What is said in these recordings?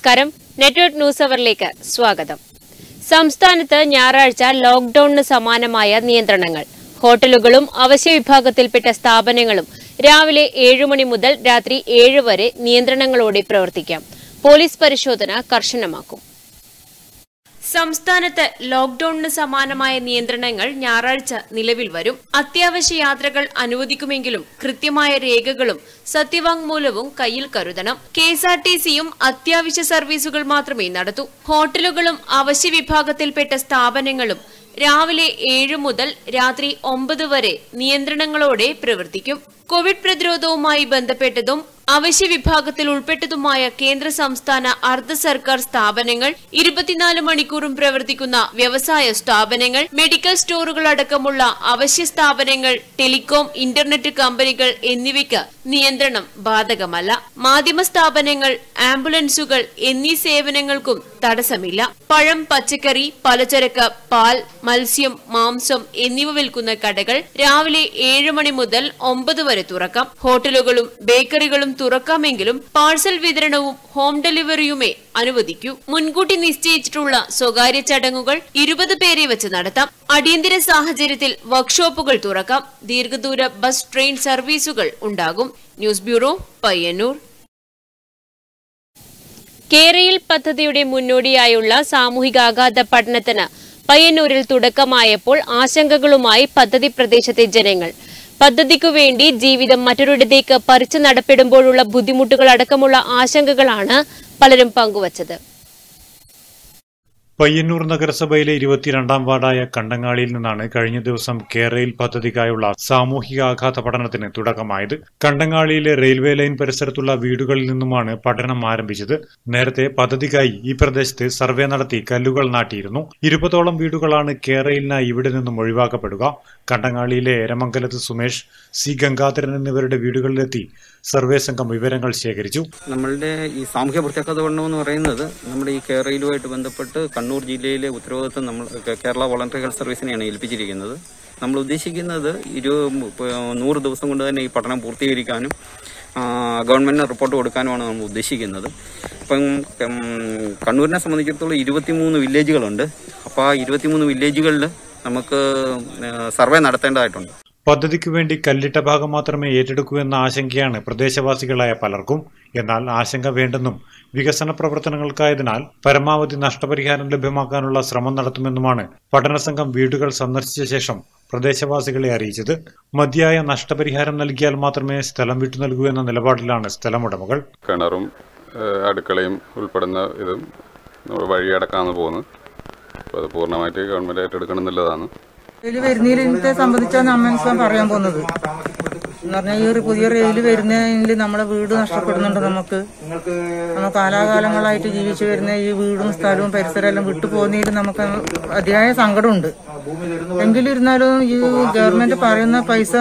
നമസ്കാരം network news അവറിലേക്ക് സ്വാഗതം സംസ്ഥാനത്ത് ഞായറാഴ്ച ലോക്ഡൌണിന് സമാനമായ നിയന്ത്രണങ്ങൾ ഹോട്ടലുകളും അവശ്യ വിഭാഗത്തിൽപ്പെട്ട സ്ഥാപനങ്ങളും രാവിലെ ഏഴു മണി മുതൽ രാത്രി ഏഴ് വരെ നിയന്ത്രണങ്ങളോടെ പ്രവർത്തിക്കാം പോലീസ് പരിശോധന കർശനമാക്കും സംസ്ഥാനത്ത് ലോക്ഡൌണിന് സമാനമായ നിയന്ത്രണങ്ങൾ ഞായറാഴ്ച നിലവിൽ വരും അത്യാവശ്യ യാത്രകൾ അനുവദിക്കുമെങ്കിലും കൃത്യമായ രേഖകളും സത്യവാങ്മൂലവും കയ്യിൽ കരുതണം കെ എസ് ആർ ടി സിയും അത്യാവശ്യ സർവീസുകൾ മാത്രമേ നടത്തൂ ഹോട്ടലുകളും അവശ്യ വിഭാഗത്തിൽപ്പെട്ട സ്ഥാപനങ്ങളും രാവിലെ ഏഴ് മുതൽ രാത്രി ഒമ്പത് വരെ നിയന്ത്രണങ്ങളോടെ പ്രവർത്തിക്കും കോവിഡ് പ്രതിരോധവുമായി ബന്ധപ്പെട്ടതും അവശ്യ വിഭാഗത്തിൽ ഉൾപ്പെട്ടതുമായ കേന്ദ്ര സംസ്ഥാന അർദ്ധ സർക്കാർ സ്ഥാപനങ്ങൾ ഇരുപത്തിനാല് മണിക്കൂറും പ്രവർത്തിക്കുന്ന വ്യവസായ സ്ഥാപനങ്ങൾ മെഡിക്കൽ സ്റ്റോറുകൾ അടക്കമുള്ള അവശ്യ സ്ഥാപനങ്ങൾ ടെലികോം ഇന്റർനെറ്റ് കമ്പനികൾ എന്നിവയ്ക്ക് നിയന്ത്രണം ബാധകമല്ല മാധ്യമ സ്ഥാപനങ്ങൾ ആംബുലൻസുകൾ എന്നീ സേവനങ്ങൾക്കും തടസ്സമില്ല പഴം പച്ചക്കറി പലചരക്ക് പാൽ മത്സ്യം മാംസം എന്നിവ വിൽക്കുന്ന കടകൾ രാവിലെ ഏഴ് മണി മുതൽ ഒമ്പത് വരെ തുറക്കാം ഹോട്ടലുകളും ബേക്കറികളും തുറക്കാമെങ്കിലും പാഴ്സൽ വിതരണവും ഹോം ഡെലിവറിയുമേ അനുവദിക്കൂ മുൻകൂട്ടി നിശ്ചയിച്ചിട്ടുള്ള സ്വകാര്യ ചടങ്ങുകൾ ഇരുപത് പേരെ വെച്ച് നടത്താം അടിയന്തര സാഹചര്യത്തിൽ വർക്ക്ഷോപ്പുകൾ തുറക്കാം ദീർഘദൂര ബസ് ട്രെയിൻ സർവീസുകൾ ഉണ്ടാകും ന്യൂസ് ബ്യൂറോ പയ്യന്നൂർ കേരയിൽ പദ്ധതിയുടെ മുന്നോടിയായുള്ള സാമൂഹികാഘാത പഠനത്തിന് പയ്യന്നൂരിൽ തുടക്കമായപ്പോൾ ആശങ്കകളുമായി പദ്ധതി പ്രദേശത്തെ ജനങ്ങൾ പദ്ധതിക്കു വേണ്ടി ജീവിതം മറ്റൊരിടത്തേക്ക് പറിച്ചു നടപ്പെടുമ്പോഴുള്ള ബുദ്ധിമുട്ടുകൾ അടക്കമുള്ള ആശങ്കകളാണ് പലരും പങ്കുവച്ചത് പയ്യന്നൂർ നഗരസഭയിലെ ഇരുപത്തിരണ്ടാം വാർഡായ കണ്ടങ്ങാളിയിൽ നിന്നാണ് കഴിഞ്ഞ ദിവസം കേരയിൽ പദ്ധതിക്കായുള്ള സാമൂഹികാഘാത പഠനത്തിന് തുടക്കമായത് കണ്ടങ്ങാളിയിലെ റെയിൽവേ ലൈൻ പരിസരത്തുള്ള വീടുകളിൽ നിന്നുമാണ് പഠനം ആരംഭിച്ചത് നേരത്തെ പദ്ധതിക്കായി ഈ പ്രദേശത്ത് സർവേ നടത്തി കല്ലുകൾ നാട്ടിയിരുന്നു ഇരുപതോളം വീടുകളാണ് കേരയിലിനായി ഇവിടെ നിന്നും ഒഴിവാക്കപ്പെടുക കണ്ടങ്ങാളിയിലെ എരമംഗലത്ത് സുമേഷ് സി ഗംഗാധരൻ എന്നിവരുടെ വീടുകളിലെത്തി സർവേ സംഘം വിവരങ്ങൾ ശേഖരിച്ചു നമ്മളുടെ ഈ സാമൂഹ്യ പ്രത്യേകത പഠനം എന്ന് പറയുന്നത് നമ്മുടെ ഈ കേരളയിലുമായിട്ട് ബന്ധപ്പെട്ട് കണ്ണൂർ ജില്ലയിലെ ഉത്തരവാദിത്വം നമ്മൾ കേ- കേരള വോളണ്ടറി ഹെൽത്ത് സർവീസിനെയാണ് ഏൽപ്പിച്ചിരിക്കുന്നത് നമ്മൾ ഉദ്ദേശിക്കുന്നത് ഇരു ഇപ്പൊ നൂറ് ദിവസം കൊണ്ട് തന്നെ ഈ പഠനം പൂർത്തീകരിക്കാനും ആ, ഗവൺമെന്റിന് റിപ്പോർട്ട് കൊടുക്കാനുമാണ് നമ്മൾ ഉദ്ദേശിക്കുന്നത് ഇപ്പം ഉം, കണ്ണൂരിനെ സംബന്ധിച്ചിടത്തോളം ഇരുപത്തിമൂന്ന് വില്ലേജുകളുണ്ട് അപ്പോൾ ആ ഇരുപത്തിമൂന്ന് വില്ലേജുകളിൽ നമുക്ക് സർവേ നടത്തേണ്ടതായിട്ടുണ്ട് പദ്ധതിക്കു വേണ്ടി കല്ലിട്ട ഭാഗം മാത്രമേ ഏറ്റെടുക്കൂ എന്ന ആശങ്കയാണ് പ്രദേശവാസികളായ പലർക്കും എന്നാൽ ആശങ്ക വേണ്ടെന്നും വികസന പ്രവർത്തനങ്ങൾക്കായതിനാൽ പരമാവധി നഷ്ടപരിഹാരം ലഭ്യമാക്കാനുള്ള ശ്രമം നടത്തുമെന്നുമാണ് പഠന സംഘം വീടുകൾ സന്ദർശിച്ച ശേഷം പ്രദേശവാസികളെ അറിയിച്ചത് മതിയായ നഷ്ടപരിഹാരം നൽകിയാൽ മാത്രമേ സ്ഥലം വിട്ടു നൽകൂ എന്ന നിലപാടിലാണ് സ്ഥലമുടമകൾ കിണറും ഏഹ് അടുക്കളയും ഉൾപ്പെടുന്ന ഇതും നമ്മൾ വഴിയടക്കാന്ന് പോകുന്നത് അപ്പോൾ അത് പൂർണ്ണമായിട്ട് ഗവൺമെൻറ് ഏറ്റെടുക്കണം എന്നുള്ളതാണ് റെയിൽ വരുന്നതിനെ സംബന്ധിച്ചാണ് അമ്മൻസാൻ പറയാൻ പോകുന്നത് എന്ന് പറഞ്ഞാൽ ഈ ഒരു പുതിയ റെയിൽ വരുന്നതിൽ നമ്മളെ വീട് നഷ്ടപ്പെടുന്നുണ്ട് നമുക്ക് നമ്മൾ കാലാകാലങ്ങളായിട്ട് ജീവിച്ചു വരുന്ന ഈ വീടും സ്ഥലവും പരിസരവും എല്ലാം വിട്ടു പോകുന്നതിൽ നമുക്ക് അതിയായ സങ്കടമുണ്ട് എങ്കിലിരുന്നാലും ഈ ഗവൺമെന്റ് പറയുന്ന പൈസ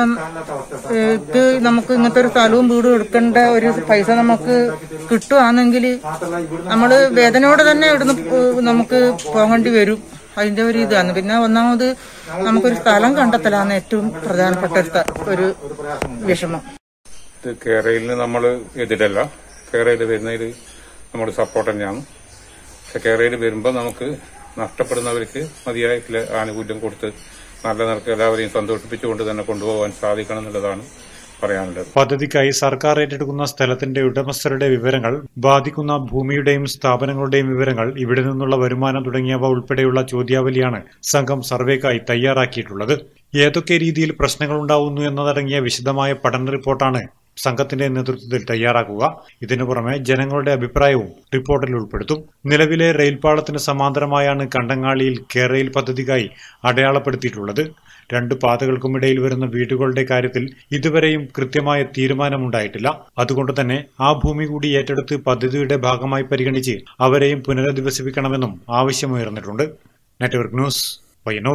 ഏഹ്, ക്ക് നമുക്ക് ഇങ്ങനത്തെ ഒരു സ്ഥലവും വീടും എടുക്കേണ്ട ഒരു പൈസ നമുക്ക് കിട്ടുകയാണെങ്കിൽ നമ്മള് വേദനയോടെ തന്നെ ഇവിടുന്ന് പോ- നമുക്ക് പോകേണ്ടി വരും അതിന്റെ ഒരു ഇതാണ് പിന്നെ ഒന്നാമത് നമുക്കൊരു സ്ഥലം കണ്ടെത്തലാണ് ഏറ്റവും പ്രധാനപ്പെട്ട ഒരു സ്ഥ- ഒരു വിഷമം ഇത് കേരളയിൽ നമ്മൾ എതിരല്ല കേരളയിൽ വരുന്നതിൽ നമ്മൾ സപ്പോർട്ട് തന്നെയാണ് പക്ഷെ കേരളയിൽ വരുമ്പോൾ നമുക്ക് നഷ്ടപ്പെടുന്നവർക്ക് മതിയായ ചില ആനുകൂല്യം കൊടുത്ത് നല്ല നിരക്ക് എല്ലാവരെയും സന്തോഷിപ്പിച്ചുകൊണ്ട് തന്നെ കൊണ്ടുപോകാൻ സാധിക്കണം എന്നുള്ളതാണ് പറയാനുള്ളത് പദ്ധതിക്കായി സർക്കാർ ഏറ്റെടുക്കുന്ന സ്ഥലത്തിന്റെ ഉടമസ്ഥരുടെ വിവരങ്ങൾ ബാധിക്കുന്ന ഭൂമിയുടെയും സ്ഥാപനങ്ങളുടെയും വിവരങ്ങൾ ഇവിടെ നിന്നുള്ള വരുമാനം തുടങ്ങിയവ ഉൾപ്പെടെയുള്ള ചോദ്യാവലിയാണ് സംഘം സർവേക്കായി തയ്യാറാക്കിയിട്ടുള്ളത് ഏതൊക്കെ രീതിയിൽ പ്രശ്നങ്ങൾ ഉണ്ടാവുന്നു എന്നതടങ്ങിയ വിശദമായ പഠന റിപ്പോർട്ടാണ് സംഘത്തിന്റെ നേതൃത്വത്തിൽ തയ്യാറാക്കുക ഇതിനു പുറമെ ജനങ്ങളുടെ അഭിപ്രായവും റിപ്പോർട്ടിൽ ഉൾപ്പെടുത്തും നിലവിലെ റെയിൽപാളത്തിന് സമാന്തരമായാണ് കണ്ടങ്ങാളിയിൽ കേരയിൽ പദ്ധതിക്കായി അടയാളപ്പെടുത്തിയിട്ടുള്ളത് രണ്ട് പാതകൾക്കുമിടയിൽ വരുന്ന വീടുകളുടെ കാര്യത്തിൽ ഇതുവരെയും കൃത്യമായ തീരുമാനമുണ്ടായിട്ടില്ല അതുകൊണ്ട് തന്നെ ആ ഭൂമി കൂടി ഏറ്റെടുത്ത് പദ്ധതിയുടെ ഭാഗമായി പരിഗണിച്ച് അവരെയും പുനരധിവസിപ്പിക്കണമെന്നും ആവശ്യമുയർന്നിട്ടുണ്ട് നെറ്റ്വർക്ക് ന്യൂസ് പയ്യന്നൂർ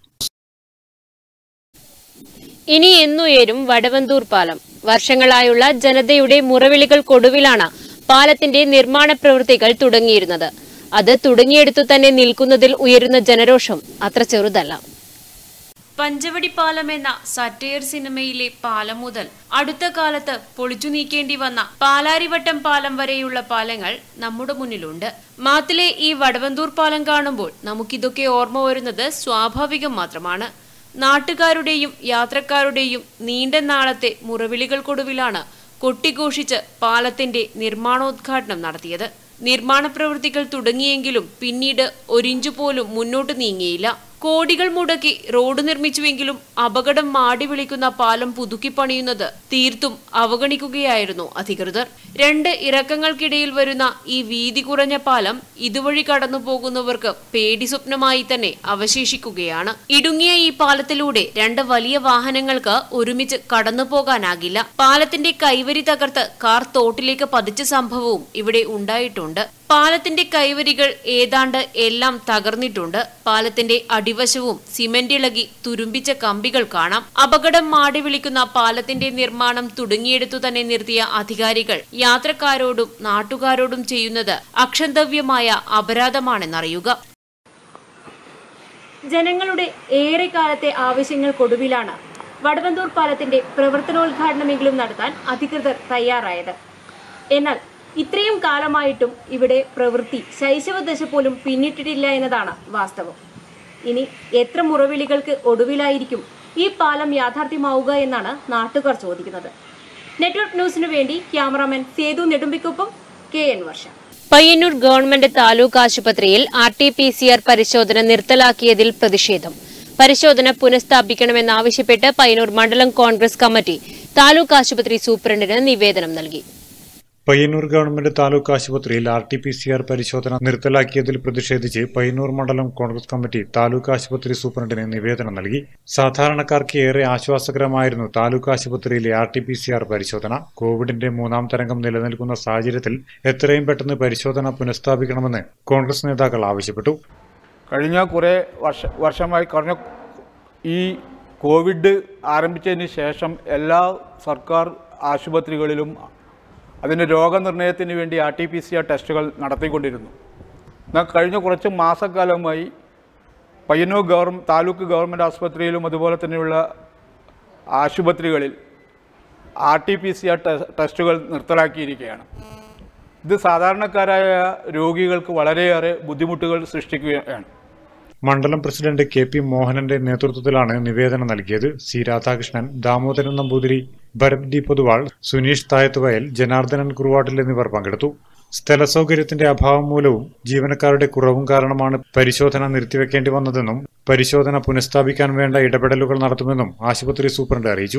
ഇനി എന്നുയരും വടവന്തൂർ പാലം വർഷങ്ങളായുള്ള ജനതയുടെ മുറവിളികൾക്കൊടുവിലാണ് പാലത്തിന്റെ നിർമ്മാണ പ്രവൃത്തികൾ തുടങ്ങിയിരുന്നത് അത് തുടങ്ങിയെടുത്തു തന്നെ നിൽക്കുന്നതിൽ ഉയരുന്ന ജനരോഷം അത്ര ചെറുതല്ല പഞ്ചവടി പാലം എന്ന സറ്റയർ സിനിമയിലെ പാലം മുതൽ അടുത്ത കാലത്ത് പൊളിച്ചു നീക്കേണ്ടി വന്ന പാലാരിവട്ടം പാലം വരെയുള്ള പാലങ്ങൾ നമ്മുടെ മുന്നിലുണ്ട് മാത്തിലെ ഈ വടവന്തൂർ പാലം കാണുമ്പോൾ നമുക്കിതൊക്കെ ഓർമ്മ വരുന്നത് സ്വാഭാവികം മാത്രമാണ് നാട്ടുകാരുടെയും യാത്രക്കാരുടെയും നീണ്ട നാളത്തെ മുറവിളികൾക്കൊടുവിലാണ് കൊട്ടിഘോഷിച്ച് പാലത്തിന്റെ നിർമ്മാണോദ്ഘാടനം നടത്തിയത് നിർമ്മാണ പ്രവൃത്തികൾ തുടങ്ങിയെങ്കിലും പിന്നീട് ഒരിഞ്ചു പോലും മുന്നോട്ട് നീങ്ങിയില്ല കോടികൾ മുടക്കി റോഡ് നിർമ്മിച്ചുവെങ്കിലും അപകടം മാടി വിളിക്കുന്ന പാലം പുതുക്കി പണിയുന്നത് തീർത്തും അവഗണിക്കുകയായിരുന്നു അധികൃതർ രണ്ട് ഇറക്കങ്ങൾക്കിടയിൽ വരുന്ന ഈ വീതി കുറഞ്ഞ പാലം ഇതുവഴി കടന്നു പോകുന്നവർക്ക് പേടി സ്വപ്നമായി തന്നെ അവശേഷിക്കുകയാണ് ഇടുങ്ങിയ ഈ പാലത്തിലൂടെ രണ്ട് വലിയ വാഹനങ്ങൾക്ക് ഒരുമിച്ച് കടന്നു പോകാനാകില്ല പാലത്തിന്റെ കൈവരി തകർത്ത് കാർ തോട്ടിലേക്ക് പതിച്ച സംഭവവും ഇവിടെ ഉണ്ടായിട്ടുണ്ട് പാലത്തിന്റെ കൈവരികൾ ഏതാണ്ട് എല്ലാം തകർന്നിട്ടുണ്ട് പാലത്തിന്റെ അടിവശവും സിമന്റ് ഇളകി തുരുമ്പിച്ച കമ്പികൾ കാണാം അപകടം മാടി വിളിക്കുന്ന പാലത്തിന്റെ നിർമ്മാണം തുടങ്ങിയെടുത്തു തന്നെ നിർത്തിയ അധികാരികൾ യാത്രക്കാരോടും നാട്ടുകാരോടും ചെയ്യുന്നത് അക്ഷന്തവ്യമായ അപരാധമാണെന്നറിയുക ജനങ്ങളുടെ ഏറെക്കാലത്തെ ആവശ്യങ്ങൾക്കൊടുവിലാണ് വടവന്തൂർ പാലത്തിന്റെ പ്രവർത്തനോദ്ഘാടനമെങ്കിലും നടത്താൻ അധികൃതർ തയ്യാറായത് എന്നാൽ ഇത്രയും കാലമായിട്ടും ഇവിടെ പ്രവൃത്തി ശൈശവദശ പോലും പിന്നിട്ടിട്ടില്ല എന്നതാണ് വാസ്തവം ഇനി എത്ര മുറവിളികൾക്ക് ഒടുവിലായിരിക്കും ഈ പാലം യാഥാർത്ഥ്യമാവുക എന്നാണ് നാട്ടുകാർ ചോദിക്കുന്നത് നെറ്റ്വർക്ക് ന്യൂസിനു വേണ്ടി ക്യാമറാമാൻ സേതു നെടുമ്പിക്കൊപ്പം K N Varsha Payyanur government taluk ആശുപത്രിയിൽ R T P C R പരിശോധന നിർത്തലാക്കിയതിൽ പ്രതിഷേധം പരിശോധന പുനഃസ്ഥാപിക്കണമെന്നാവശ്യപ്പെട്ട് പയ്യന്നൂർ മണ്ഡലം കോൺഗ്രസ് കമ്മിറ്റി താലൂക്ക് ആശുപത്രി സൂപ്രണ്ടിന് നിവേദനം നൽകി പയ്യന്നൂർ ഗവൺമെന്റ് താലൂക്ക് ആശുപത്രിയിൽ R T P C R പരിശോധന നിർത്തലാക്കിയതിൽ പ്രതിഷേധിച്ച് പയ്യന്നൂർ മണ്ഡലം കോൺഗ്രസ് കമ്മിറ്റി താലൂക്ക് ആശുപത്രി സൂപ്രണ്ടിന് നിവേദനം നൽകി സാധാരണക്കാർക്ക് ഏറെ ആശ്വാസകരമായിരുന്നു താലൂക്ക് ആശുപത്രിയിലെ R T P C R പരിശോധന കോവിഡിന്റെ മൂന്നാം തരംഗം നിലനിൽക്കുന്ന സാഹചര്യത്തിൽ എത്രയും പെട്ടെന്ന് പരിശോധന പുനഃസ്ഥാപിക്കണമെന്ന് കോൺഗ്രസ് നേതാക്കൾ ആവശ്യപ്പെട്ടു കഴിഞ്ഞ കുറേ വർഷ വർഷമായി കഴിഞ്ഞ ഈ കോവിഡ് ആരംഭിച്ചതിന് ശേഷം എല്ലാ സർക്കാർ ആശുപത്രികളിലും അതിൻ്റെ രോഗനിർണയത്തിന് വേണ്ടി R T P C R ടെസ്റ്റുകൾ നടത്തിക്കൊണ്ടിരുന്നു എന്നാൽ കഴിഞ്ഞ കുറച്ച് മാസക്കാലമായി പയ്യന്നൂർ ഗവൺമെൻറ് താലൂക്ക് ഗവൺമെൻറ് ആശുപത്രിയിലും അതുപോലെ തന്നെയുള്ള ആശുപത്രികളിൽ R T P C R ടെസ്റ്റുകൾ നിർത്തലാക്കിയിരിക്കുകയാണ് ഇത് സാധാരണക്കാരായ രോഗികൾക്ക് വളരെയേറെ ബുദ്ധിമുട്ടുകൾ സൃഷ്ടിക്കുകയാണ് മണ്ഡലം പ്രസിഡന്റ് കെ പി മോഹനന്റെ നേതൃത്വത്തിലാണ് നിവേദനം നൽകിയത് സി രാധാകൃഷ്ണൻ ദാമോദരൻ നമ്പൂതിരി ഭരത് ഡി പൊതുവാൾ സുനീഷ് തായത്തുവയൽ ജനാർദ്ദനൻ കുറുവാട്ടിൽ എന്നിവർ പങ്കെടുത്തു സ്ഥലസൗകര്യത്തിന്റെ അഭാവം മൂലവും ജീവനക്കാരുടെ കുറവും കാരണമാണ് പരിശോധന നിർത്തിവെക്കേണ്ടി വന്നതെന്നും പരിശോധന പുനഃസ്ഥാപിക്കാൻ വേണ്ട ഇടപെടലുകൾ നടത്തുമെന്നും ആശുപത്രി സൂപ്രണ്ട് അറിയിച്ചു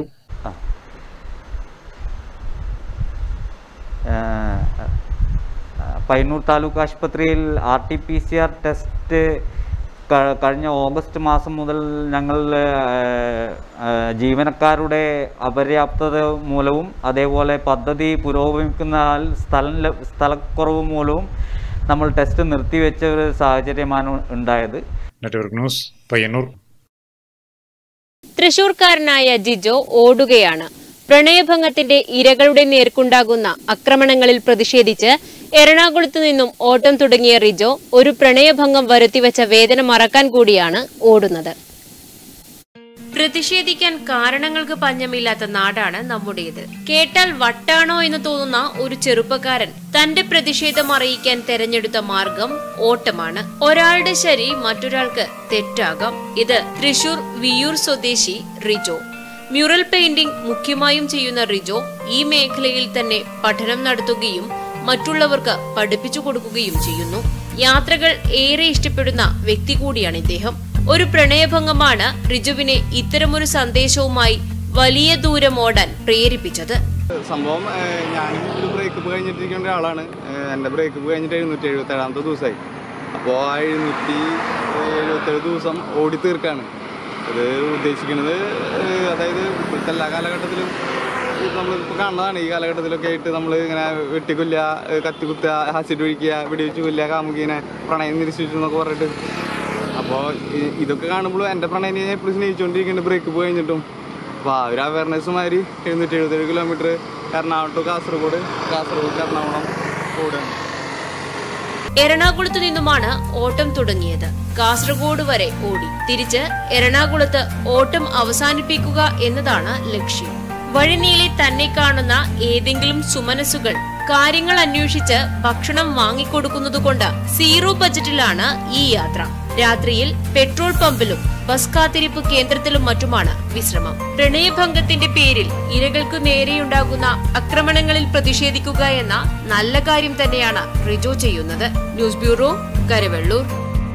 പയ്യന്നൂർ താലൂക്ക് ആശുപത്രിയിൽ R T P C R test ക- കഴിഞ്ഞ ഓഗസ്റ്റ് മാസം മുതൽ ഞങ്ങൾ ഏഹ്, ഏഹ്, ജീവനക്കാരുടെ അപര്യാപ്തത മൂലവും അതേപോലെ പദ്ധതി പുരോഗമിക്കുന്നതിനാൽ സ്ഥലം ല- സ്ഥലക്കുറവ് മൂലവും നമ്മൾ ടെസ്റ്റ് നിർത്തിവെച്ച ഒരു സാഹചര്യമാണ് ഉണ്ടായത് നെറ്റ്വർക്ക് ന്യൂസ് പയ്യന്നൂർ തൃശൂർക്കാരനായ ജിജോ ഓടുകയാണ് പ്രണയഭംഗത്തിന്റെ ഇരകളുടെ നേർക്കുണ്ടാകുന്ന ആക്രമണങ്ങളിൽ പ്രതിഷേധിച്ച് എറണാകുളത്തു നിന്നും ഓട്ടം തുടങ്ങിയ റിജോ ഒരു പ്രണയഭംഗം വരുത്തിവെച്ച വേദന മറക്കാൻ കൂടിയാണ് ഓടുന്നത് പ്രതിഷേധിക്കാൻ കാരണങ്ങൾക്ക് പഞ്ഞമില്ലാത്ത നാടാണ് നമ്മുടേത് കേട്ടാൽ വട്ടാണോ എന്ന് തോന്നുന്ന ഒരു ചെറുപ്പക്കാരൻ തന്റെ പ്രതിഷേധം അറിയിക്കാൻ തെരഞ്ഞെടുത്ത മാർഗം ഓട്ടമാണ് ഒരാളുടെ ശരി മറ്റൊരാൾക്ക് തെറ്റാകാം ഇത് തൃശൂർ വിയൂർ സ്വദേശി റിജോ മ്യൂറൽ പെയിന്റിംഗ് മുഖ്യമായും ചെയ്യുന്ന റിജോ ഈ മേഖലയിൽ തന്നെ പഠനം നടത്തുകയും മറ്റുള്ളവർക്ക് പഠിപ്പിച്ചു കൊടുക്കുകയും ചെയ്യുന്നു യാത്രകൾ ഏറെ ഇഷ്ടപ്പെടുന്ന വ്യക്തി കൂടിയാണ് ഇദ്ദേഹം ഒരു പ്രണയഭംഗമാണ് റിജുവിനെ ഇത്തരമൊരു സന്ദേശവുമായി വലിയ ദൂരം ഓടാൻ പ്രേരിപ്പിച്ചത് സംഭവം ഏഹ്, ഞാനും ഒരു ബ്രേക്കപ്പ് കഴിഞ്ഞിട്ടിരിക്കുന്ന ഒരാളാണ് ഏഹ്, എൻ്റെ ബ്രേക്കപ്പ് കഴിഞ്ഞിട്ട് എഴുന്നൂറ്റി എഴുപത്തേഴാമത്തെ ദിവസമായി അപ്പോൾ ആ എഴുന്നൂറ്റി എഴുപത്തേഴ് ദിവസം ഓടി തീർക്കാണ് ഇത് ഉദ്ദേശിക്കുന്നത് ഏഹ്, അതായത് ഇപ്പോഴത്തെ എല്ലാ കാലഘട്ടത്തിലും നമ്മളിപ്പോൾ കാണുന്നതാണ് ഈ കാലഘട്ടത്തിലൊക്കെ ആയിട്ട് നമ്മൾ ഇങ്ങനെ വെട്ടിക്കൊല്ലുക ഏഹ്, കത്തിക്കുത്തുക ആസിഡ് ഒഴിക്കുക വെടിവെച്ച് കൊല്ലുക കാമുകീനെ പ്രണയം നിരസിച്ചു എന്നൊക്കെ പറഞ്ഞിട്ട് അപ്പോൾ ഇതൊക്കെ കാണുമ്പോഴും എൻ്റെ പ്രണയം ഞാൻ എപ്പോഴും സ്നേഹിച്ചുകൊണ്ടിരിക്കുന്നുണ്ട് ബ്രേക്കപ്പ് കഴിഞ്ഞിട്ടും അപ്പോൾ ആ ഒരു അവയർനെസ് മാതിരി എഴുന്നൂറ്റി എഴുപത്തേഴ് kilometre Ernakulam to Kasaragod Kasaragod to Ernakulam ഓടുകയാണ് എറണാകുളത്തു നിന്നുമാണ് ഓട്ടം തുടങ്ങിയത് കാസർഗോഡ് വരെ ഓടി തിരിച്ച് എറണാകുളത്ത് ഓട്ടം അവസാനിപ്പിക്കുക എന്നതാണ് ലക്ഷ്യം വഴിനീളെ തന്നെ കാണുന്ന ഏതെങ്കിലും സുമനസുകൾ കാര്യങ്ങൾ അന്വേഷിച്ച് ഭക്ഷണം വാങ്ങിക്കൊടുക്കുന്നതുകൊണ്ട് സീറോ ബജറ്റിലാണ് ഈ യാത്ര രാത്രിയിൽ പെട്രോൾ പമ്പിലും ബസ് കാത്തിരിപ്പ് കേന്ദ്രത്തിലും മറ്റുമാണ് വിശ്രമം പ്രണയഭംഗത്തിന്റെ പേരിൽ ഇരകൾക്കു നേരെയുണ്ടാകുന്ന ആക്രമണങ്ങളിൽ പ്രതിഷേധിക്കുക എന്ന നല്ല കാര്യം തന്നെയാണ് റിജോ ചെയ്യുന്നത് ന്യൂസ് ബ്യൂറോ കരവെള്ളൂർ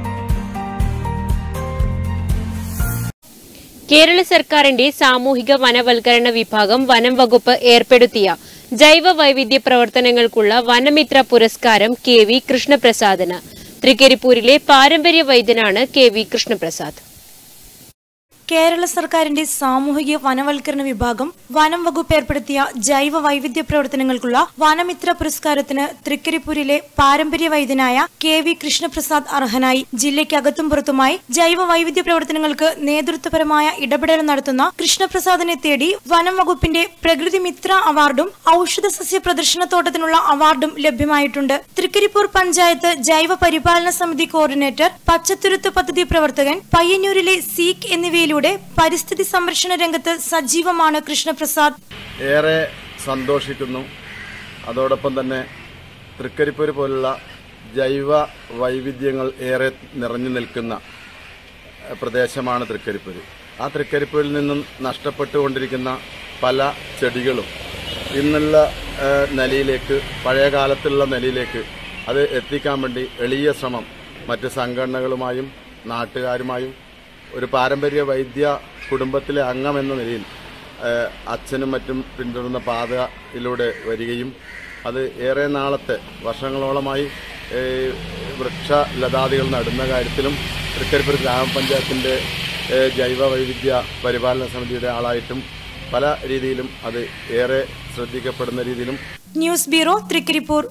കേരള സർക്കാരിന്റെ സാമൂഹിക വനവൽക്കരണ വിഭാഗം വനം വകുപ്പ് ഏർപ്പെടുത്തിയ ജൈവ വൈവിധ്യ പ്രവർത്തനങ്ങൾക്കുള്ള വനമിത്ര പുരസ്കാരം കെ വി കൃഷ്ണപ്രസാദിന് തൃക്കരിപ്പൂരിലെ പാരമ്പര്യ വൈദ്യനാണ് കെ വി കൃഷ്ണപ്രസാദ് കേരള സർക്കാരിന്റെ സാമൂഹിക വനവൽക്കരണ വിഭാഗം വനം വകുപ്പ് ഏർപ്പെടുത്തിയ ജൈവ വൈവിധ്യ പ്രവർത്തനങ്ങൾക്കുള്ള വനമിത്ര പുരസ്കാരത്തിന് തൃക്കരിപ്പൂരിലെ പാരമ്പര്യ വൈദ്യനായ കെ വി കൃഷ്ണപ്രസാദ് അർഹനായി ജില്ലയ്ക്കകത്തും പുറത്തുമായി ജൈവ വൈവിധ്യ പ്രവർത്തനങ്ങൾക്ക് നേതൃത്വപരമായ ഇടപെടൽ നടത്തുന്ന കൃഷ്ണപ്രസാദിനെ തേടി വനം വകുപ്പിന്റെ പ്രകൃതി മിത്ര അവാർഡും ഔഷധ സസ്യ പ്രദർശനത്തോട്ടത്തിനുള്ള അവാർഡും ലഭ്യമായിട്ടുണ്ട് തൃക്കരിപ്പൂർ പഞ്ചായത്ത് ജൈവ പരിപാലന സമിതി കോർഡിനേറ്റർ പച്ചത്തുരുത്ത് പദ്ധതി പ്രവർത്തകൻ പയ്യന്നൂരിലെ സീക്ക് എന്നിവയിലൂടെ പരിസ്ഥിതി സംരക്ഷണ രംഗത്ത് സജീവമാണ് കൃഷ്ണപ്രസാദ് ഏറെ സന്തോഷിക്കുന്നു അതോടൊപ്പം തന്നെ തൃക്കരിപ്പൂർ പോലുള്ള ജൈവ വൈവിധ്യങ്ങൾ ഏറെ നിറഞ്ഞു നിൽക്കുന്ന എഹ്, പ്രദേശമാണ് തൃക്കരിപ്പൂർ ആ തൃക്കരിപ്പൂരിൽ നിന്നും നഷ്ടപ്പെട്ടുകൊണ്ടിരിക്കുന്ന പല ചെടികളും ഇന്നുള്ള ഏഹ്, നിലയിലേക്ക് പഴയ കാലത്തുള്ള നിലയിലേക്ക് അത് എത്തിക്കാൻ വേണ്ടി എളിയ ശ്രമം മറ്റ് സംഘടനകളുമായും നാട്ടുകാരുമായും ഒരു പാരമ്പര്യ വൈദ്യ കുടുംബത്തിലെ അംഗമെന്ന നിലയിൽ ഏഹ്, അച്ഛനും മറ്റും പിന്തുടർന്ന പാതയിലൂടെ വരികയും അത് ഏറെ നാളത്തെ വർഷങ്ങളോളമായി ഏഹ്, വൃക്ഷലതാദികൾ നടുന്ന കാര്യത്തിലും തൃക്കരിപ്പൂർ ഗ്രാമപഞ്ചായത്തിൻ്റെ ഏഹ്, ജൈവ വൈവിധ്യ പരിപാലന സമിതിയുടെ ആളായിട്ടും പല രീതിയിലും അത് ഏറെ ശ്രദ്ധിക്കപ്പെടുന്ന രീതിയിലും news bureau Thrikaripur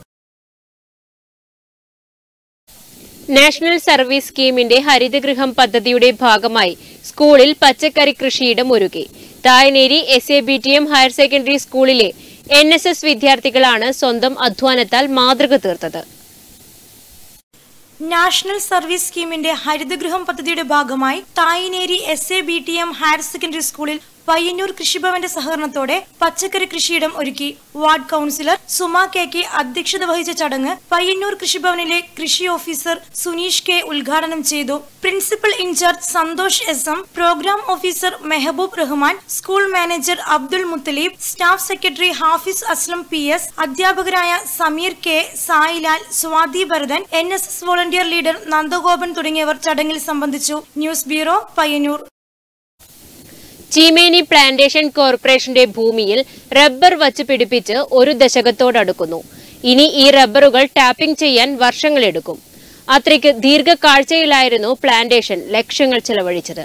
national service സ്കീമിന്റെ ഹരിതഗൃഹം പദ്ധതിയുടെ ഭാഗമായി സ്കൂളിൽ പച്ചക്കറി കൃഷിയിടം ഒരുക്കി Thayineri S A B T M higher secondary സ്കൂളിലെ എൻ എസ് എസ് വിദ്യാർത്ഥികളാണ് സ്വന്തം അധ്വാനത്താൽ മാതൃക തീർത്തത് നാഷണൽ സർവീസ് സ്കീമിന്റെ ഹരിതഗൃഹം പദ്ധതിയുടെ ഭാഗമായി Thayineri S A B T M higher secondary സ്കൂളിൽ പയ്യന്നൂർ കൃഷിഭവന്റെ സഹകരണത്തോടെ പച്ചക്കറി കൃഷിയിടം ഒരുക്കി ward councillor Suma K K അധ്യക്ഷത വഹിച്ച ചടങ്ങ് പയ്യന്നൂർ കൃഷിഭവനിലെ കൃഷി ഓഫീസർ സുനീഷ് കെ ഉദ്ഘാടനം ചെയ്തു principal in charge Santhosh S M programme officer Mehaboob Rahman school manager Abdul Muthaleeb staff secretary Hafiz Aslam P S അധ്യാപകരായ Sameer K Sailal Swathi Bharathan N S S volunteer leader Nandagopan തുടങ്ങിയവർ ചടങ്ങിൽ സംബന്ധിച്ചു news bureau Payyanur Cheemeni plantation കോർപ്പറേഷന്റെ ഭൂമിയിൽ റബ്ബർ വച്ച് പിടിപ്പിച്ച് ഒരു ദശകത്തോടടുക്കുന്നു ഇനി ഈ റബ്ബറുകൾ ടാപ്പിംഗ് ചെയ്യാൻ വർഷങ്ങളെടുക്കും അത്രയ്ക്ക് ദീർഘകാഴ്ചയിലായിരുന്നു പ്ലാന്റേഷൻ ലക്ഷങ്ങൾ ചെലവഴിച്ചത്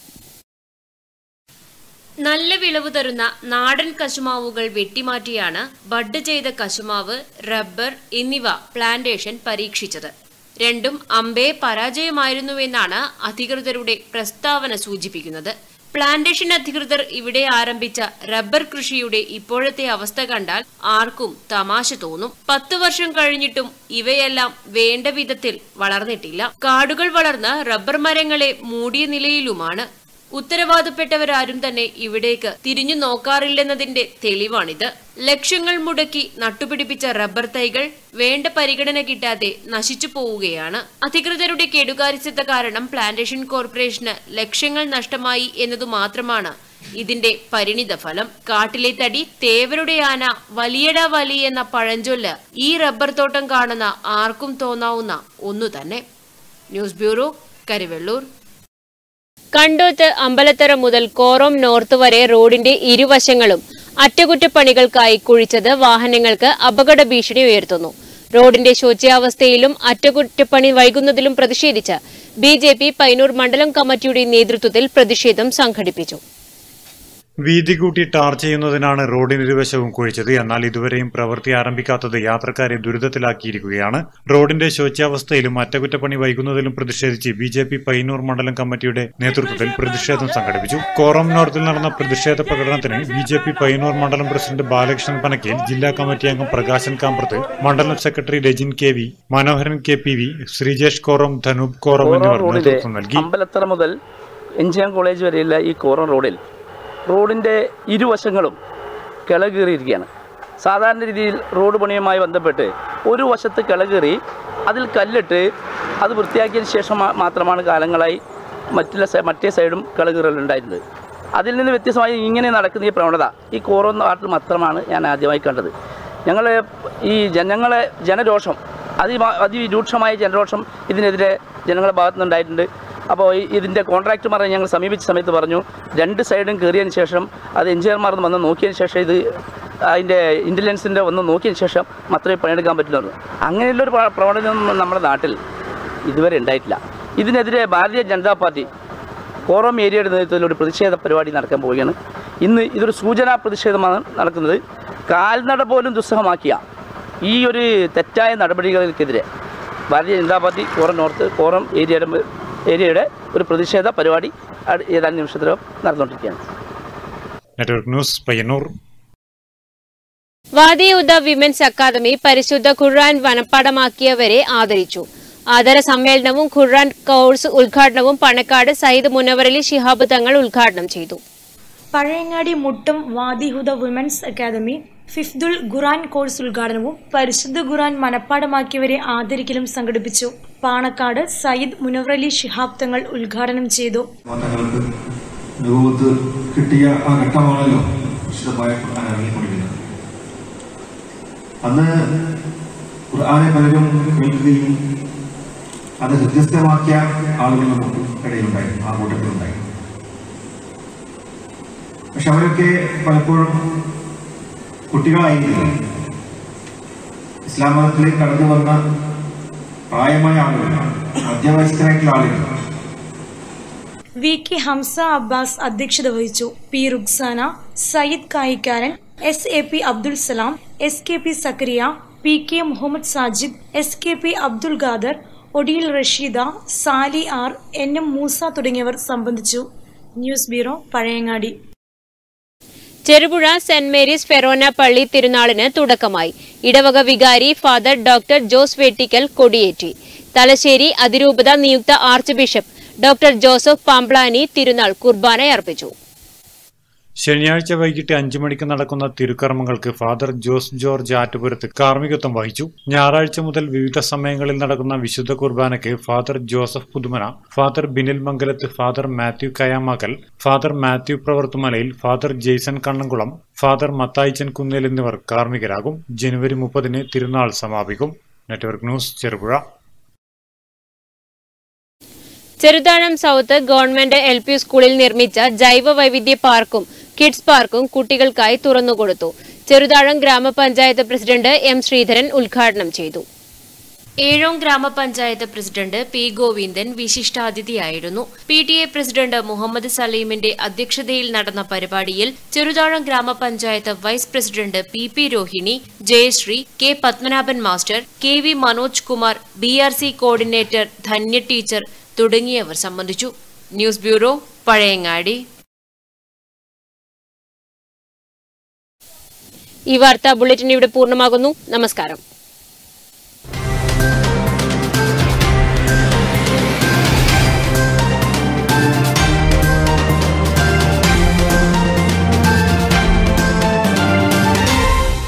നല്ല വിളവ് തരുന്ന നാടൻ കശുമാവുകൾ വെട്ടിമാറ്റിയാണ് ബഡ് ചെയ്ത കശുമാവ് റബ്ബർ എന്നിവ പ്ലാന്റേഷൻ പരീക്ഷിച്ചത് രണ്ടും അമ്പേ പരാജയമായിരുന്നുവെന്നാണ് അധികൃതരുടെ പ്രസ്താവന സൂചിപ്പിക്കുന്നത് പ്ലാന്റേഷൻ അധികൃതർ ഇവിടെ ആരംഭിച്ച റബ്ബർ കൃഷിയുടെ ഇപ്പോഴത്തെ അവസ്ഥ കണ്ടാൽ ആർക്കും തമാശ തോന്നും പത്തു വർഷം കഴിഞ്ഞിട്ടും ഇവയെല്ലാം വേണ്ട വിധത്തിൽ വളർന്നിട്ടില്ല കാടുകൾ വളർന്ന് റബ്ബർ മരങ്ങളെ മൂടിയ നിലയിലുമാണ് ഉത്തരവാദപ്പെട്ടവരാരും തന്നെ ഇവിടേക്ക് തിരിഞ്ഞു നോക്കാറില്ലെന്നതിന്റെ തെളിവാണിത് ലക്ഷങ്ങൾ മുടക്കി നട്ടുപിടിപ്പിച്ച റബ്ബർ തൈകൾ വേണ്ട പരിഗണന കിട്ടാതെ നശിച്ചു പോവുകയാണ് അധികൃതരുടെ കെടുകാര്യസ്ഥത കാരണം പ്ലാന്റേഷൻ കോർപ്പറേഷന് ലക്ഷങ്ങൾ നഷ്ടമായി എന്നതു മാത്രമാണ് ഇതിന്റെ പരിണിത ഫലം കാട്ടിലെ തടി തേവരുടെ ആന വലിയട വലി എന്ന പഴഞ്ചൊല്ല് ഈ റബ്ബർ തോട്ടം കാണുന്ന ആർക്കും തോന്നാവുന്ന ഒന്നു തന്നെ ന്യൂസ് ബ്യൂറോ കരിവെള്ളൂർ കണ്ടോത്ത് അമ്പലത്തറ മുതൽ കോറോം നോർത്ത് വരെ റോഡിന്റെ ഇരുവശങ്ങളും അറ്റകുറ്റപ്പണികൾക്കായി കുഴിച്ചത് വാഹനങ്ങൾക്ക് അപകട ഭീഷണി ഉയർത്തുന്നു റോഡിന്റെ ശോച്യാവസ്ഥയിലും അറ്റകുറ്റപ്പണി വൈകുന്നതിലും പ്രതിഷേധിച്ച് ബി ജെ പി പൈനൂർ മണ്ഡലം കമ്മിറ്റിയുടെ നേതൃത്വത്തിൽ പ്രതിഷേധം സംഘടിപ്പിച്ചു വീതി കൂട്ടി ടാർ ചെയ്യുന്നതിനാണ് റോഡിനിരുവശവും കുഴിച്ചത് എന്നാൽ ഇതുവരെയും പ്രവൃത്തി ആരംഭിക്കാത്തത് യാത്രക്കാരെ ദുരിതത്തിലാക്കിയിരിക്കുകയാണ് റോഡിന്റെ ശോച്യാവസ്ഥയിലും അറ്റകുറ്റപ്പണി വൈകുന്നതിലും പ്രതിഷേധിച്ച് ബി ജെ പി പയ്യന്നൂർ മണ്ഡലം കമ്മിറ്റിയുടെ നേതൃത്വത്തിൽ പ്രതിഷേധം സംഘടിപ്പിച്ചു കോറം നോർത്തിൽ നടന്ന പ്രതിഷേധ പ്രകടനത്തിന് ബി ജെ പി പയ്യന്നൂർ മണ്ഡലം പ്രസിഡന്റ് ബാലകൃഷ്ണൻ പനക്കേൽ ജില്ലാ കമ്മിറ്റി അംഗം പ്രകാശൻ കാമ്പ്രത്ത് മണ്ഡലം secretary Rajin K V Manoharan K P V Sreejesh Korom Dhanoop Korom എന്നിവർ റോഡിലെ നേതൃത്വം നൽകി അമ്പലത്തറ മുതൽ എഞ്ചിനീയറിംഗ് കോളേജ് വരെയുള്ള ഈ കോറം റോഡിൽ റോഡിൻ്റെ ഇരുവശങ്ങളും കിളകീറിയിരിക്കുകയാണ് സാധാരണ രീതിയിൽ റോഡ് പണിയുമായി ബന്ധപ്പെട്ട് ഒരു വശത്ത് കിളകീറി അതിൽ കല്ലിട്ട് അത് വൃത്തിയാക്കിയതിന് ശേഷം മാ- മാത്രമാണ് കാലങ്ങളായി മറ്റുള്ള സൈ- മറ്റേ സൈഡും കിളകീറലുണ്ടായിരുന്നത് അതിൽ നിന്ന് വ്യത്യസ്തമായി ഇങ്ങനെ നടക്കുന്ന ഈ പ്രവണത ഈ കോറം നാട്ടിൽ മാത്രമാണ് ഞാൻ ആദ്യമായി കണ്ടത് ഞങ്ങൾ ഈ ജനങ്ങളെ ജനരോഷം അതി അതിരൂക്ഷമായ ജനരോഷം ഇതിനെതിരെ ജനങ്ങളുടെ ഭാഗത്തു നിന്നുണ്ടായിട്ടുണ്ട് അപ്പോൾ ഈ ഇതിൻ്റെ കോൺട്രാക്ടർമാരെ ഞങ്ങൾ സമീപിച്ച സമയത്ത് പറഞ്ഞു രണ്ട് സൈഡും കയറിയതിന് ശേഷം അത് എഞ്ചിനീയർമാർ വന്ന് നോക്കിയതിന് ശേഷം ഇത് അതിൻ്റെ ഇൻ്റലിജൻസിൻ്റെ വന്ന് നോക്കിയതിന് ശേഷം മാത്രമേ പണിയെടുക്കാൻ പറ്റുള്ളൂ അങ്ങനെയുള്ളൊരു പ്ര- പ്രവണതയൊന്നും നമ്മുടെ നാട്ടിൽ ഇതുവരെ ഉണ്ടായിട്ടില്ല ഇതിനെതിരെ ഭാരതീയ ജനതാ പാർട്ടി കോറം ഏരിയയുടെ നേതൃത്വത്തിൽ ഒരു പ്രതിഷേധ പരിപാടി നടക്കാൻ പോവുകയാണ് ഇന്ന് ഇതൊരു സൂചനാ പ്രതിഷേധമാണ് നടക്കുന്നത് കാൽനട പോലും ദുസ്സഹമാക്കിയ ഈ ഒരു തെറ്റായ നടപടികൾക്കെതിരെ ഭാരതീയ ജനതാ പാർട്ടി കോറം നോർത്ത് കോറം ഏരിയയുടെ ഏരിയയുടെ ഒരു പ്രതിഷേധ പരിപാടി അട് ഏതാനും നിമിഷത്തിലും നടന്നുകൊണ്ടിരിക്കുകയാണ് network news Payyanur Wadihuda women's academy പരിശുദ്ധ ഖുർആൻ വനപ്പാടമാക്കിയവരെ ആദരിച്ചു ആദര സമ്മേളനവും ഖുർആൻ കോഴ്സ് ഉദ്ഘാടനവും പണക്കാട് സയ്യിദ് മുനവറലി ശിഹാബ് തങ്ങൾ ഉദ്ഘാടനം ചെയ്തു പഴയങ്ങാടി മുട്ടും വാദിഹുദ വിമൻസ് അക്കാദമി ഫിഫ്ദുൽ ഖുറാൻ കോഴ്സ് ഉദ്ഘാടനവും പരിശുദ്ധ ഖുറാൻ മനപ്പാടമാക്കിയവരെ ആദരിക്കലും സംഘടിപ്പിച്ചു പാണക്കാട് സയ്യിദ് മുനവറലി ശിഹാബ് തങ്ങൾ ഉദ്ഘാടനം ചെയ്തു തങ്ങൾക്ക് രൂപത്ത് കിട്ടിയ ആ ഘട്ടമാണല്ലോ വിശുദ്ധമായ ഖുർആൻ ഇറങ്ങിക്കൊണ്ടിരുന്നത് അന്ന് ഖുർആനെ പലരും കേൾക്കുകയും അത് ഹൃദ്യസ്ഥമാക്കിയ ആളുകൾ നമുക്ക് ഇടയിലുണ്ടായിരുന്നു ആ കൂട്ടത്തിലുണ്ടായിരുന്നു പക്ഷെ അവരൊക്കെ പലപ്പോഴും കുട്ടികളായിരുന്നില്ല ഇസ്ലാം മതത്തിലേക്ക് കടന്നു വന്ന പ്രായമായ ആളുകൾ മധ്യവയസ്കരായിട്ടുള്ള ആളുകൾ വി കെ ഹംസ അബ്ബാസ് അധ്യക്ഷത വഹിച്ചു P Ruksana Sayyid Kayikkaran S A P Abdul Salam S K P Zakariya P K Muhammad Sajid S K P Abdul Khader Odiyil Rasheeda Sali R N M Moosa തുടങ്ങിയവർ സംബന്ധിച്ചു news bureau Pazhayangadi Cherupuzha saint Mary's forane പള്ളി തിരുനാളിന് തുടക്കമായി ഇടവക വികാരി ഫാദർ ഡോക്ടർ ജോസ് വെട്ടിക്കൽ കൊടിയേറ്റി തലശ്ശേരി അതിരൂപത നിയുക്ത arch bishop doctor Joseph Pamplany തിരുനാൾ കുർബാന അർപ്പിച്ചു ശനിയാഴ്ച വൈകിട്ട് അഞ്ചു മണിക്ക് നടക്കുന്ന തിരുക്കർമ്മങ്ങൾക്ക് ഫാദർ ജോസ് ജോർജ് ആറ്റുപുരത്ത് കാർമ്മികത്വം വഹിച്ചു ഞായറാഴ്ച മുതൽ വിവിധ സമയങ്ങളിൽ നടക്കുന്ന വിശുദ്ധ കുർബാനയ്ക്ക് father Joseph Puthumana father Binil Mangalath father Mathew Kayamakkal father Mathew Pravarthumalayil father Jaison Kannamkulam father Mathaichan Kunnel എന്നിവർ കാർമ്മികരാകും ജനുവരി മുപ്പതിന് തിരുനാൾ സമാപിക്കും network news Cherupuzha Cheruthazham south government L P സ്കൂളിൽ നിർമ്മിച്ച ജൈവ വൈവിധ്യ പാർക്കും കിഡ്സ് പാർക്കും കുട്ടികൾക്കായി തുറന്നുകൊടുത്തു ചെറുതാഴം ഗ്രാമപഞ്ചായത്ത് പ്രസിഡന്റ് എം ശ്രീധരൻ ഉദ്ഘാടനം ചെയ്തു ഏഴോം ഗ്രാമപഞ്ചായത്ത് പ്രസിഡന്റ് പി ഗോവിന്ദൻ വിശിഷ്ടാതിഥിയായിരുന്നു P T A president Muhammad സലീമിന്റെ അധ്യക്ഷതയിൽ നടന്ന പരിപാടിയിൽ ചെറുതാഴം ഗ്രാമപഞ്ചായത്ത് vice president P P Rohini Jayasree K Padmanabhan master K V Manoj Kumar B R C coordinator Dhanya teacher തുടങ്ങിയവർ സംബന്ധിച്ചു ന്യൂസ് ബ്യൂറോ പഴയങ്ങാടി ഈ വാർത്താ ബുള്ളറ്റിൻ ഇവിടെ പൂർണ്ണമാകുന്നു നമസ്കാരം